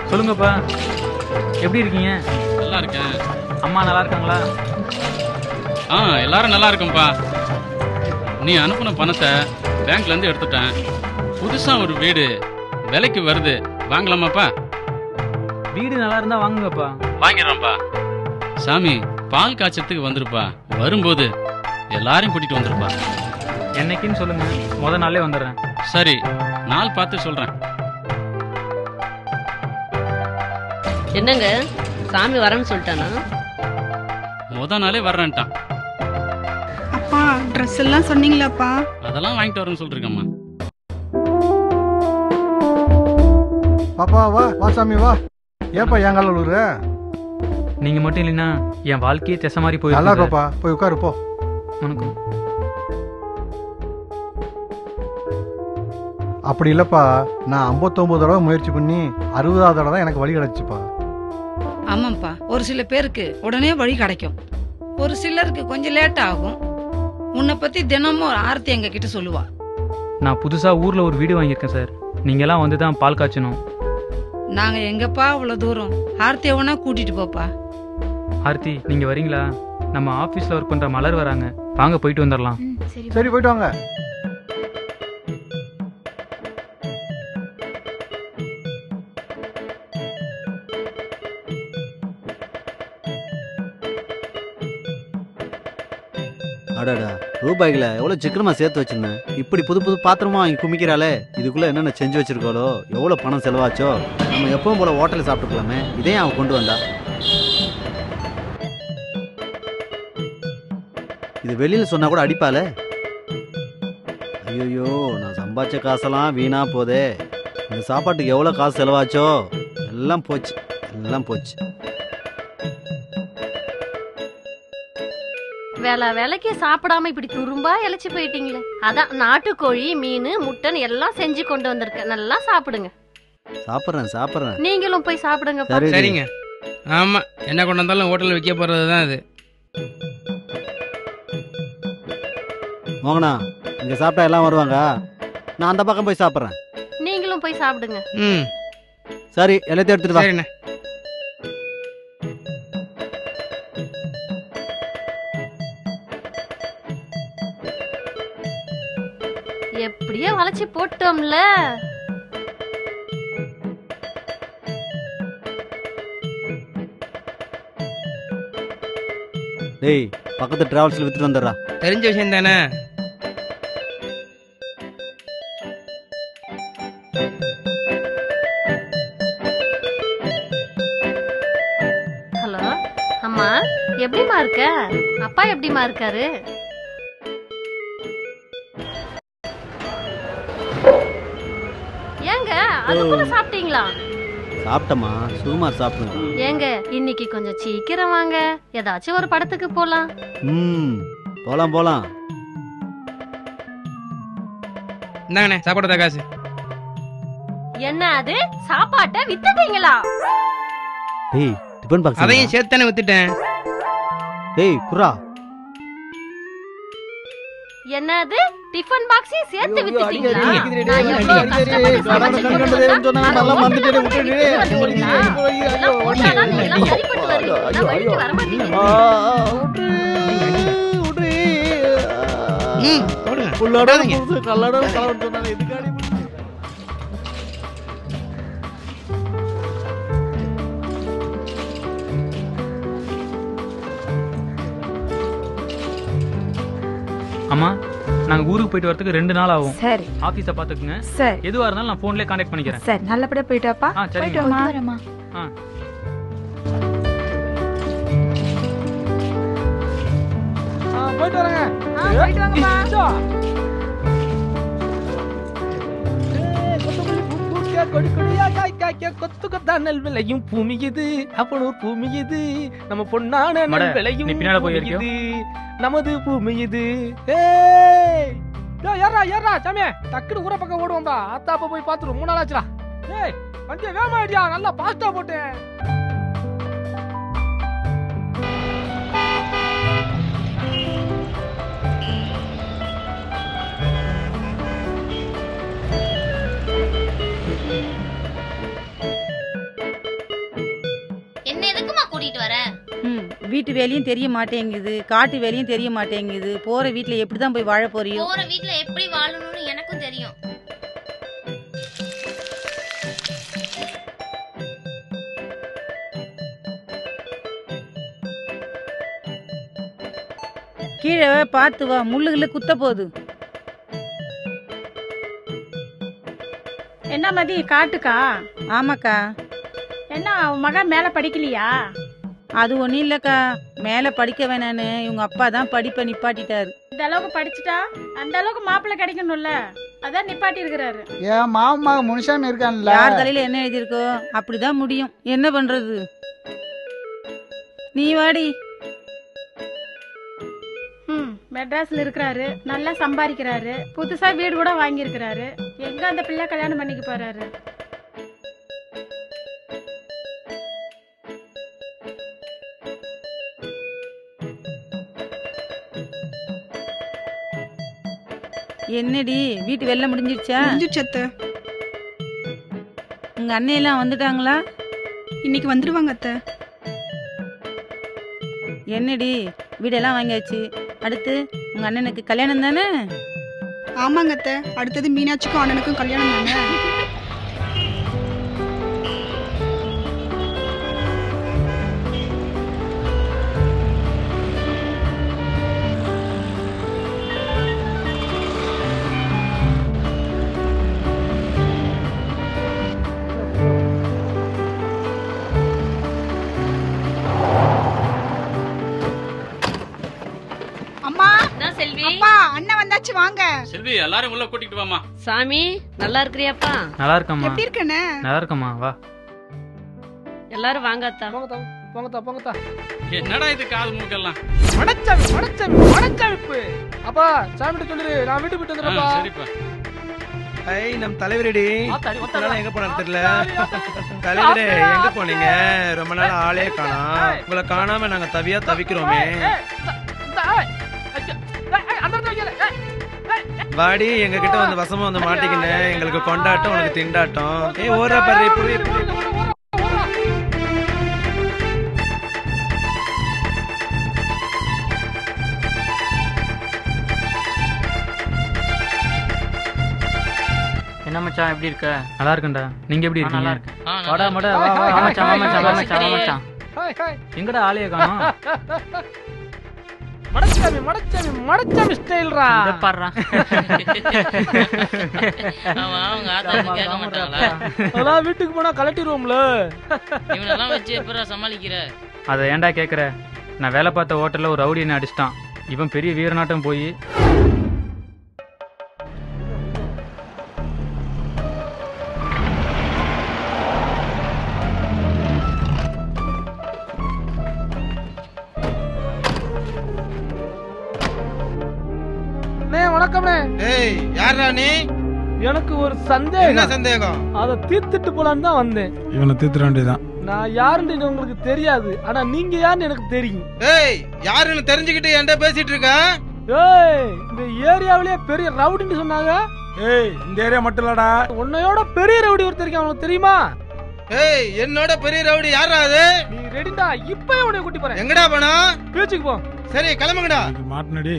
சொல்லுங்கப்பா எப்படி இருக்கீங்க நல்லா இருக்கேன் அம்மா நல்லா இருக்காங்களா ஆ எல்லாரும் நல்லா இருக்கும்பா நீ அனுப்புன பணத்தை பேங்க்ல இருந்து எடுத்துட்டேன் புதுசா ஒரு வீடு விலைக்கு வருது வாங்கலாமாப்பா வீடு நல்லா இருந்தா வாங்குங்கப்பா வாங்கிடுறோம்ப்பா சாமி பால் காய்ச்சத்துக்கு வந்துருப்பா வரும்போது எல்லாரையும் கூட்டிட்டு வந்துருப்பா என்னைக்குன்னு சொல்லுங்க முத நாளே வந்துடுறேன் சரி நாள் பார்த்து சொல்றேன் என்னங்க சாமி வரேன்னு சொல்லிட்டானா முத நாளே வர்றேன்ட்டான் அப்பா ட்ரெஸ் எல்லாம் சொன்னீங்களாப்பா அதெல்லாம் வாங்கிட்டு வரேன்னு சொல்லிருக்கம்மா பாப்பா வா வா சாமி வா ஏப்பா என் கால விழுகுற நீங்க மட்டும் இல்லைன்னா என் வாழ்க்கையே திசை மாதிரி நல்லா போயிருக்கு இருப்பாப்பா போய் உட்காரு போ வணக்கம் அப்படி இல்லப்பா நான் 59 தடவை முயற்சி பண்ணி அறுபதாவது தடவை தான் எனக்கு வழி கிடைச்சுப்பா ஆமாம்ப்பா ஒரு சில பேருக்கு உடனே வழி கிடைக்கும் ஒரு சிலருக்கு கொஞ்சம் லேட் ஆகும் உன்னை பத்தி தினமும் ஆர்த்தி எங்க கிட்ட சொல்லுவா நான் புதுசா ஊர்ல ஒரு வீடு வாங்கியிருக்கேன் சார் நீங்க எல்லாம் வந்து தான் பால் காய்ச்சணும் நாங்க எங்கப்பா அவ்வளவு தூரம் ஆர்த்தியை வேணா கூட்டிட்டு போப்பா ஆர்த்தி நீங்க வரீங்களா நம்ம ஆபீஸ்ல ஒர்க் பண்ற மலர் வராங்க வாங்க போயிட்டு வந்துடலாம் சரி போயிட்டு வாங்க அடடா ரூபாய்களை எவ்வளவு சிக்கனமா சேர்த்து வச்சிருந்தேன் இப்படி புது புது பாத்திரமா வாங்கி குமிக்கிறாளே இதுக்குள்ள என்னென்ன செஞ்சு வச்சிருக்காளோ எவ்வளவு பணம் செலவாச்சோ நம்ம எப்பவும் போல ஹோட்டலில் சாப்பிட்டுக்கலாமே இதே அவன் கொண்டு வந்தா இது வெளியில சொன்னா கூட அடிப்பாளே ஐயோ நான் சம்பாதிச்ச காசெல்லாம் வீணா போதே இந்த சாப்பாட்டுக்கு எவ்வளவு காசு செலவாச்சோ எல்லாம் போச்சு எல்லாம் போச்சு வேலை வேலைக்கு சாப்பிடாம இப்படி துரும்பா இழைச்சு போயிட்டீங்களே அதான் நாட்டுக்கோழி மீன் முட்டன் எல்லாம் செஞ்சு கொண்டு வந்திருக்கேன் நல்லா சாப்பிடுங்க சாப்பிட்றேன் சாப்பிட்றேன் நீங்களும் போய் சாப்பிடுங்க சரி சரிங்க ஆமா என்ன கொண்டு வந்தாலும் ஹோட்டலில் வைக்க போறது தான் அது மோகனா இங்க சாப்பிட்டா எல்லாம் வருவாங்க நான் அந்த பக்கம் போய் சாப்பிட்றேன் நீங்களும் போய் சாப்பிடுங்க ம் சரி எல்லாத்தையும் எடுத்துட்டு வா சரிண்ணே எப்படியோ வளைச்சு போட்டோம்ல டேய் பக்கத்து டிராவல்ஸ்ல வித்துட்டு வந்துடுறா தெரிஞ்ச விஷயம் தானே ஹலோ அம்மா எப்படிம்மா இருக்க அப்பா எப்படிம்மா இருக்காரு ஏங்க அதுக்குள்ள சாப்பிட்டீங்களா சாப்பிட்டமா சுகுமார் சாப்பிடுங்க ஏங்க இன்னைக்கு கொஞ்சம் சீக்கிரம் வாங்க ஏதாச்சும் ஒரு படத்துக்கு போலாம் ம் போலாம் போலாம் இந்தாங்கண்ணே சாப்பாடு தான் காசு என்ன அது சாப்பாட்டை வித்துட்டீங்களா டேய் டிபன் பாக்ஸ் அதையும் சேர்த்து தானே வித்துட்டேன் டேய் குரா என்னது டிஃபன் பாக்ஸையும் சேர்த்து ஐயோ, அடி, வித்துட்டீங்களா அடி, அடி, நான் அடி, எவ்வளவு அடி, அடி, கஷ்டப்பட்டு கடவுளை சமைச்சு கண்டு கொடுத்தா, கண்டு சொன்னாங்க, நல்லா அதெல்லாம் மறந்துட்டே, வித்துட்டு விட்டுடு. வித்துட்டு வருவீங்களா? ஐயோ, ஐயோ, இதெல்லாம் போட்டாதான் நீங்க எல்லாம் சரிப்பட்டு வருவீங்க. நான் வழிக்கு வர மாட்டீங்க. ம் போடுங்க உள்ளாட போடாதீங்க. புதுசு, கல்லாட கலவன் சொன்னாங்க எதுக்காடி இப்படி? அம்மா நாங்க ஊருக்கு போயிட்டு வரதுக்கு ரெண்டு நாள் ஆகும் சரி ஆபீஸை பாத்துக்குங்க சரி எதுவா இருந்தாலும் நான் போன்லயே கான்டாக்ட் பண்ணிக்கிறேன் சரி நல்லபடியா போயிட்டாப்பா ஆ, சரிங்க. போயிட்டு வரமா ஆ போயிட்டு வரேங்க ஆ, போயிட்டு வாங்கப்பா கொடி கொடியா காய் காய்க்க கொத்து கொத்தா நெல் விளையும் பூமி இது அப்பனூர் பூமி இது நம்ம பொன்னான மட, நெல் விளையும் நீ பின்னால போய் பூமி இருக்கியோ? இது நமது பூமி இது ஏய் ஏறா ஏறா சாமியே டக்குனு ஊர பக்கம் ஓடுவோம்டா அத்தாப்ப போய் பாத்துரும் மூணு நாள் ஆச்சுடா ஏய் வண்டியை வேகமா ஐடியா நல்லா பாஸ்டா போட்டேன் வீட்டு வேலையும் தெரிய மாட்டேங்குது காட்டு வேலையும் தெரிய மாட்டேங்குது போற வீட்ல எப்படி தான் போய் வாழ போறியோ போற வீட்ல எப்படி வாழணும்னு எனக்கும் தெரியும் கீழே பார்த்து வா முள்ளுகள குத்த போகுது என்ன மதி காட்டுக்கா ஆமாக்கா என்ன அவன் மகன் மேல படிக்கலையா அது ஒன்றும் இல்லைக்கா மேலே படிக்க வேணான்னு இவங்க அப்பா தான் படிப்பை நிப்பாட்டிட்டாரு இந்த அளவுக்கு படிச்சுட்டா அந்த அளவுக்கு மாப்பிள்ளை கிடைக்கணும்ல அதான் நிப்பாட்டி இருக்கிறாரு என் மாமா முனுசாமி இருக்கான்ல யார் தலையில என்ன எழுதியிருக்கோ அப்படிதான் முடியும் என்ன பண்றது நீ வாடி ம் மெட்ராஸ்ல இருக்கிறாரு நல்லா சம்பாதிக்கிறாரு புதுசா வீடு கூட வாங்கியிருக்கிறாரு எங்க அந்த பிள்ளை கல்யாணம் பண்ணிக்க போறாரு என்னடி வீட்டு வெள்ள முடிஞ்சிருச்சா முடிஞ்சிருச்சு உங்க அண்ணையெல்லாம் வந்துட்டாங்களா இன்னைக்கு வந்துருவாங்க அத்தை என்னடி வீடெல்லாம் வாங்கியாச்சு அடுத்து உங்க அண்ணனுக்கு கல்யாணம் தானே ஆமாங்க அத்தை அடுத்தது மீனாட்சிக்கும் அண்ணனுக்கும் கல்யாணம் தானே அம்மா என்ன செல்வி அப்பா அண்ணன் வந்தாச்சு வாங்க செல்வி எல்லாரும் உள்ள கூட்டிட்டு வாமா சாமி நல்லா இருக்கிறியாப்பா நல்லா இருக்கம்மா எப்படி இருக்கண்ணே நல்லா இருக்கம்மா வா எல்லாரும் வாங்க அத்தா போங்கத்தா போங்கத்தா போங்கத்தா என்னடா இது காது மூக்கெல்லாம் மடச்சாமி மடச்சாமி மடச்சாமிப்பு அப்பா சாமிகிட்ட சொல்லிரு நான் வீட்டுக்கு போயிட்டு ஆ, வந்துடுறேன்ப்பா சரிப்பா ஐ நம் தலைவரடி ஆத்தாடி, இத்தனை ஒத்தாடி. நாள் எங்க போனான்னு தெரியல ஆத்தாடி, ஆத்தாடி. தலைவரே ஆத்தாடி, எங்க ஆத்தாடி. போனீங்க ரொம்ப நாள் ஆளே காணோம் உங்களை காணாம நாங்க தவியா தவிக்கிறோமே ஏய், ஏய், இந்த, ஏய், ஐயா, ஏய், ஏய், அந்த இடத்துல வைக்காத, ஏய், ஏய், ஏய். வாடி எங்க கிட்ட வந்து வசமா வந்து மாட்டிக்கினேன் எங்களுக்கு கொண்டாட்டம் உனக்கு திண்டாட்டம் ஏய் ஓடுற பாரு புரிய என்ன மச்சான் எப்படி இருக்க நல்லா இருக்கேன்டா நீங்க எப்படி இருக்கீங்க நல்லா இருக்கேன் ஆ, நல்லா வாடா இருக்கேன். மட வா வா ஹாய், வா ஹாய், மச்சான் வா ஹாய், மச்சான் வா ஹாய், மச்சான் வா ஹாய். மச்சான் ஹாய், ஹாய். எங்கடா ஆளைய காணோம் மடச்சாமி மடச்சாமி மடச்சாமி ஸ்டைல்ரா இத பாருடா அவன் அவங்க ஆத்தாவுக்கு கேட்க மாட்டாங்களா அதெல்லாம் வீட்டுக்கு போனா கலட்டிடுவோம்ல இவனெல்லாம் வச்சு எப்படா சமாளிக்கிற அதை ஏன்டா கேக்குற நான் வேலை பார்த்த ஹோட்டல்ல ஒரு ரவுடி என்ன அடிச்சிட்டான் இவன் பெரிய வீரநாட்டம் போய் அண்ணே வணக்கம்ண்ணே ஏய் யாரா நீ எனக்கு ஒரு என்ன சந்தேகம் சந்தேகம் அதை தீர்த்துட்டு போலான்னு தான் வந்தேன் இவனை தீர்த்துட வேண்டியதான் நான் யாருன்னு உங்களுக்கு தெரியாது ஆனா நீங்க யாருன்னு எனக்கு தெரியும் ஏய் யாருன்னு தெரிஞ்சுக்கிட்டு என்கிட்ட பேசிட்டு இருக்க ஏய் இந்த ஏரியாவிலேயே பெரிய ரவுடின்னு சொன்னாங்க ஏய் இந்த ஏரியா மட்டும் இல்லடா உன்னையோட பெரிய ரவுடி ஒருத்தர் இருக்கான் உனக்கு தெரியுமா ஏய் என்னோட பெரிய ரவுடி யாரா அது நீ ரெடிடா இப்பவே உன்னை கூட்டி போறேன் எங்கடா போனா பேச்சுக்கு போ சரி கிளம்புங்கடா மாட்டினடி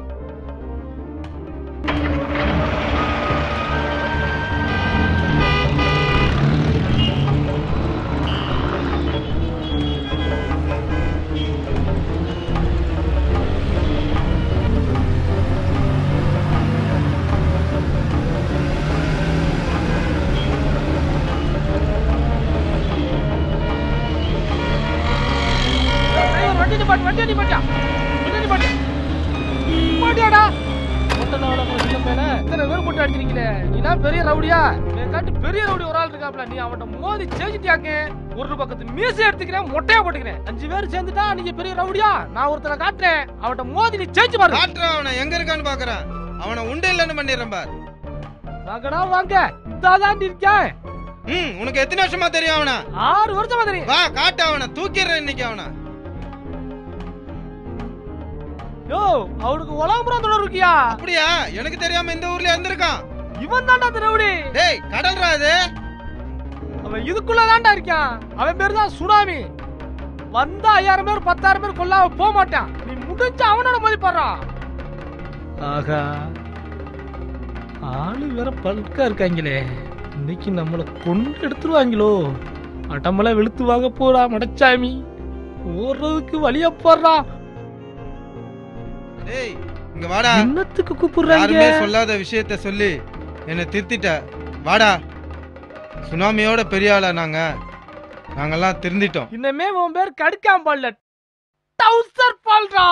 டிரைவர் வண்டி நிப்பாட்டு வண்டி நிப்பாட்டியா வண்டி நிப்பாட்டியா நிப்பாட்டியாடா மொத்தனால சின்ன பேர இத்தனை பேர் போட்டு அடிச்சிருக்கீங்களே நீதான் பெரிய ரவுடியா என் காட்டு பெரிய ரவுடி ஒரு ஆள் இருக்காப்ல நீ அவன்கிட்ட மோதி ஜெயிச்சிட்டியாக்க ஒரு பக்கத்து மீசை எடுத்துக்கிறேன் மொட்டையா போட்டுக்கிறேன் அஞ்சு பேர் சேர்ந்துட்டா நீங்க பெரிய ரவுடியா நான் ஒருத்தனை காட்டுறேன் அவன்கிட்ட மோதி நீ ஜெயிச்சு பாரு காட்டுறான் அவனை எங்க இருக்கான்னு பாக்குறேன் அவனை உண்டு இல்லைன்னு பண்ணிடுறேன் பார் வாங்கடா வாங்க இதாதான் இருக்கேன் ம் உனக்கு எத்தனை வருஷமா தெரியும் அவனை ஆறு வருஷமா தெரியும் வா காட்டு அவனை தூக்கிடுறேன் இன்னைக்கு அவனை யோ அவனுக்கு உலகம் தொடர் இருக்கியா அப்படியா எனக்கு தெரியாம இந்த ஊர்ல இருந்திருக்கான் இவன் தான்டா அந்த ரவுடி டேய் கடல்ரா அது அவன் இதுக்குள்ள தான்டா இருக்கான் அவன் பேர் தான் சுனாமி வந்தா ஐயாயிரம் பேர் பத்தாயிரம் பேர் கொல்லாம போக மாட்டான் நீ முடிஞ்ச அவனோட மதிப்படுறான் ஆகா ஆளு வேற பல்கா இருக்காங்களே இன்னைக்கு நம்மளை கொண்டு எடுத்துருவாங்களோ அடம்பெல்லாம் வெளுத்து வாங்க போறா மடச்சாமி ஓடுறதுக்கு வழியா போடுறா டேய் இங்க வாடா என்னத்துக்கு கூப்பிடுறாங்க யாருமே சொல்லாத விஷயத்த சொல்லி என்னை திருத்திட்ட வாடா சுனாமியோட பெரிய ஆளா நாங்க நாங்கெல்லாம் திருந்திட்டோம் இன்னமே உன் பேர் கடுக்காம பால்ல டவுசர் பால்ரா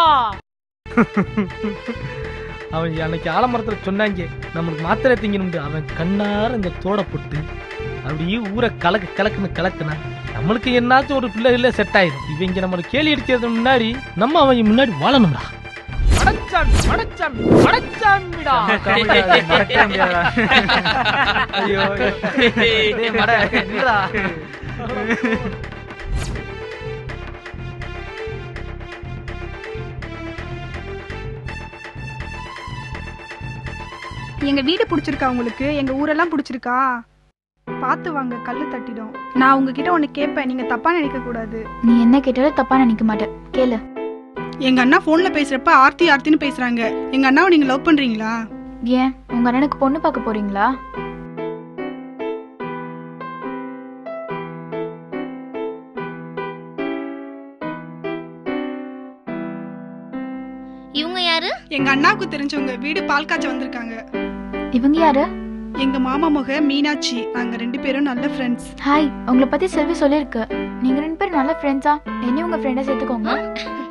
அவன் அன்னைக்கு ஆலமரத்துல சொன்னாங்க நம்மளுக்கு மாத்திரை திங்கணும் அவன் கண்ணார இந்த தோட போட்டு அப்படியே ஊரை கலக்கு கலக்குன்னு கலக்குனா நம்மளுக்கு என்னாச்சும் ஒரு பிள்ளை இல்ல செட் ஆயிடும் இவங்க நம்மளை கேலி அடிக்கிறது முன்னாடி நம்ம அவங்க முன்னாடி வாழணும்டா மடச்சாமி மடச்சாமி மடச்சாமிடா மறக்கவே முடியாதுடா. ஐயோ, டேய் மட, நில்லுடா. எங்க வீடு பிடிச்சிருக்கா உங்களுக்கு எங்க ஊரெல்லாம் பிடிச்சிருக்கா பார்த்து வாங்க கல்லு தட்டிடும் நான் உங்ககிட்ட ஒன்னு கேட்பேன் நீங்க தப்பா நினைக்க கூடாது நீ என்ன கேட்டாலும் தப்பா நினைக்க மாட்டேன் கேளு எங்க அண்ணா போன்ல பேசுறப்ப ஆர்த்தி ஆர்த்தின்னு பேசுறாங்க எங்க அண்ணாவை நீங்க லவ் பண்றீங்களா ஏன் உங்க அண்ணனுக்கு பொண்ணு பார்க்க போறீங்களா இவங்க யாரு எங்க அண்ணாவுக்கு தெரிஞ்சவங்க வீடு பால் காய்ச்ச வந்திருக்காங்க இவங்க யாரு எங்க மாமா முக மீனாட்சி நாங்க ரெண்டு பேரும் நல்ல ஃப்ரெண்ட்ஸ் ஹாய் உங்களை பத்தி செல்வி சொல்லிருக்கு நீங்க ரெண்டு பேரும் நல்ல ஃப்ரெண்ட்ஸா என்னையும் உங்க ஃப்ரெண்டை சேர்த்துக்கோங்க